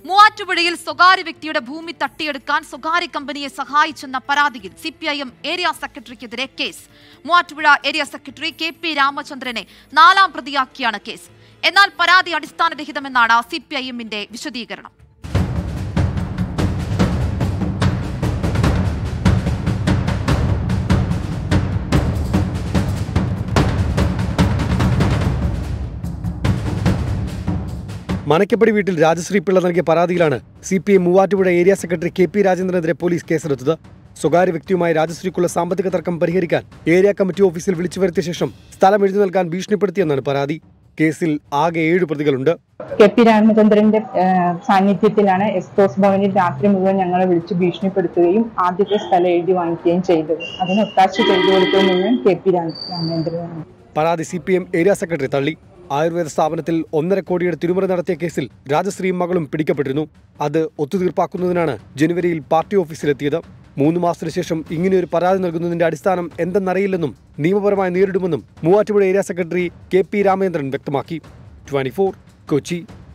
മൂവാറ്റുപുഴയിൽ സ്വകാര്യ വ്യക്തിയുടെ ഭൂമി തട്ടിയെടുക്കാൻ സ്വകാര്യ കമ്പനിയെ സഹായിച്ചെന്ന പരാതിയിൽ C P I M area സെക്രട്ടറിക്കെതിരെ case Muvattupuzha area secretary K P രാമചന്ദ്രനെ നാലാം പ്രതിയാക്കിയാണ് കേസ് എന്നാൽ പരാതി അടിസ്ഥാനരഹിതമെന്നാണ് സി പി ഐ എമ്മിന്റെ വിശദീകരണം മനക്കപ്പടി വീട്ടിൽ രാജശ്രീ പിള്ള നൽകിയ പരാതിയിലാണ് C P M Muvattupuzha area secretary K P രാജേന്ദ്രനെതിരെ പോലീസ് കേസെടുത്തത് സ്വകാര്യ വ്യക്തിയുമായി രാജശ്രീക്കുള്ള സാമ്പത്തിക തർക്കം പരിഹരിക്കാൻ ഏരിയ കമ്മിറ്റി ഓഫീസിൽ വിളിച്ചു വരുത്തിയ ശേഷം സ്ഥലം എഴുതി നൽകാൻ ഭീഷണിപ്പെടുത്തിയെന്നാണ് പരാതി കേസിൽ ആകെ ഏഴ് പ്രതികളുണ്ട് കെ പി രാമചന്ദ്രന്റെ ഏഹ്, സാന്നിധ്യത്തിലാണ് എക്സ്പോസ് ഭവനിൽ രാത്രി മുഴുവൻ ഞങ്ങളെ വിളിച്ച് ഭീഷണിപ്പെടുത്തുകയും ആദ്യത്തെ സ്ഥലം എഴുതി വാങ്ങിക്കുകയും ചെയ്തത് അതിന് ഒത്താശ ചെയ്തു കൊടുത്തത് മുഴുവൻ കെ പി രാമ- രാമചന്ദ്രനാണ് പരാതി C P M area secretary തള്ളി ആയുർവേദ സ്ഥാപനത്തിൽ ഒന്നര കോടിയുടെ തിരുമറി നടത്തിയ കേസിൽ രാജശ്രീയും മകളും പിടിക്കപ്പെട്ടിരുന്നു അത് ഒത്തുതീർപ്പാക്കുന്നതിനാണ് ജനുവരിയിൽ പാർട്ടി ഓഫീസിലെത്തിയത് മൂന്ന് മാസത്തിനു ശേഷം ഇങ്ങനെയൊരു പരാതി നൽകുന്നതിന്റെ അടിസ്ഥാനം എന്തെന്നറിയില്ലെന്നും നിയമപരമായി നേരിടുമെന്നും Muvattupuzha area secretary K P Ramendran വ്യക്തമാക്കി ട്വന്റി കൊച്ചി